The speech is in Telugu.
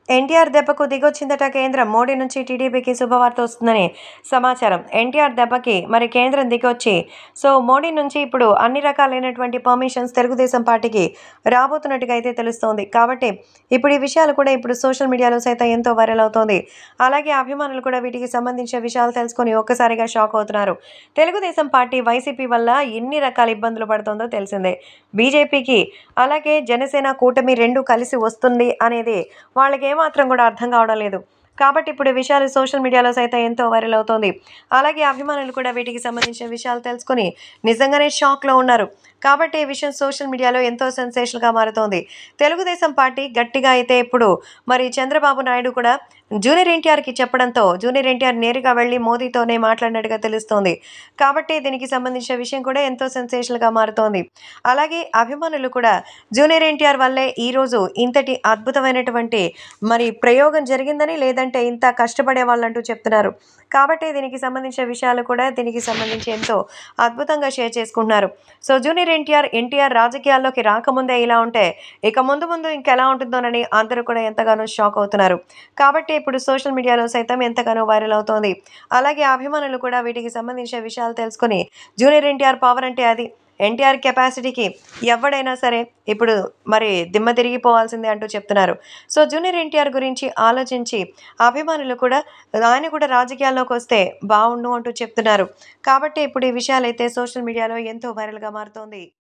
ఎన్టీఆర్ దెబ్బకు దిగొచ్చిందట కేంద్రం మోడీ నుంచి టీడీపీకి శుభవార్త వస్తుందని సమాచారం ఎన్టీఆర్ దెబ్బకి మరి కేంద్రం దిగొచ్చి సో మోడీ నుంచి ఇప్పుడు అన్ని రకాలైనటువంటి పర్మిషన్స్ తెలుగుదేశం పార్టీకి రాబోతున్నట్టుగా అయితే తెలుస్తోంది కాబట్టి ఇప్పుడు ఈ విషయాలు కూడా ఇప్పుడు సోషల్ మీడియాలో సైతం ఎంతో వైరల్ అవుతోంది అలాగే అభిమానులు కూడా వీటికి సంబంధించిన విషయాలు తెలుసుకొని ఒక్కసారిగా షాక్ అవుతున్నారు తెలుగుదేశం పార్టీ వైసీపీ వల్ల ఎన్ని రకాల ఇబ్బందులు పడుతుందో తెలిసిందే బీజేపీకి అలాగే జనసేన కూటమి రెండు కలిసి వస్తుంది అనేది వాళ్ళకి ఏమాత్రం కూడా అర్థం కావడం లేదు కాబట్టి ఇప్పుడు ఈ విషయాలు సోషల్ మీడియాలో సైతం ఎంతో వైరల్ అవుతోంది అలాగే అభిమానులు కూడా వీటికి సంబంధించిన విషయాలు తెలుసుకొని నిజంగానే షాక్లో ఉన్నారు కాబట్టి ఈ విషయం సోషల్ మీడియాలో ఎంతో సెన్సేషన్గా మారుతోంది తెలుగుదేశం పార్టీ గట్టిగా అయితే ఇప్పుడు మరి చంద్రబాబు నాయుడు కూడా జూనియర్ ఎన్టీఆర్కి చెప్పడంతో జూనియర్ ఎన్టీఆర్ నేరుగా వెళ్ళి మోదీతోనే మాట్లాడినట్టుగా తెలుస్తోంది కాబట్టి దీనికి సంబంధించిన విషయం కూడా ఎంతో సెన్సేషన్గా మారుతోంది అలాగే అభిమానులు కూడా జూనియర్ ఎన్టీఆర్ వల్లే ఈరోజు ఇంతటి అద్భుతమైనటువంటి మరి ప్రయోగం జరిగిందని లేదంటే ఇంత కష్టపడే వాళ్ళంటూ చెప్తున్నారు కాబట్టి దీనికి సంబంధించిన విషయాలు కూడా దీనికి సంబంధించి ఎంతో అద్భుతంగా షేర్ చేసుకుంటున్నారు సో జూనియర్ ఎన్టీఆర్ ఎన్టీఆర్ రాజకీయాల్లోకి రాకముందే ఇలా ఉంటే ఇక ముందు ముందు ఇంకెలా ఉంటుందోనని అందరూ కూడా ఎంతగానో షాక్ అవుతున్నారు కాబట్టి ఇప్పుడు సోషల్ మీడియాలో సైతం ఎంతగానో వైరల్ అవుతోంది అలాగే అభిమానులు కూడా వీటికి సంబంధించిన విషయాలు తెలుసుకొని జూనియర్ ఎన్టీఆర్ పవర్ అంటే అది ఎన్టీఆర్ కెపాసిటీకి ఎవడైనా సరే ఇప్పుడు మరి దిమ్మ తిరిగిపోవాల్సిందే అంటూ చెప్తున్నారు సో జూనియర్ ఎన్టీఆర్ గురించి ఆలోచించి అభిమానులు కూడా ఆయన కూడా రాజకీయాల్లోకి వస్తే బాగుండు అంటూ చెప్తున్నారు కాబట్టి ఇప్పుడు ఈ విషయాలైతే సోషల్ మీడియాలో ఎంతో వైరల్గా మారుతోంది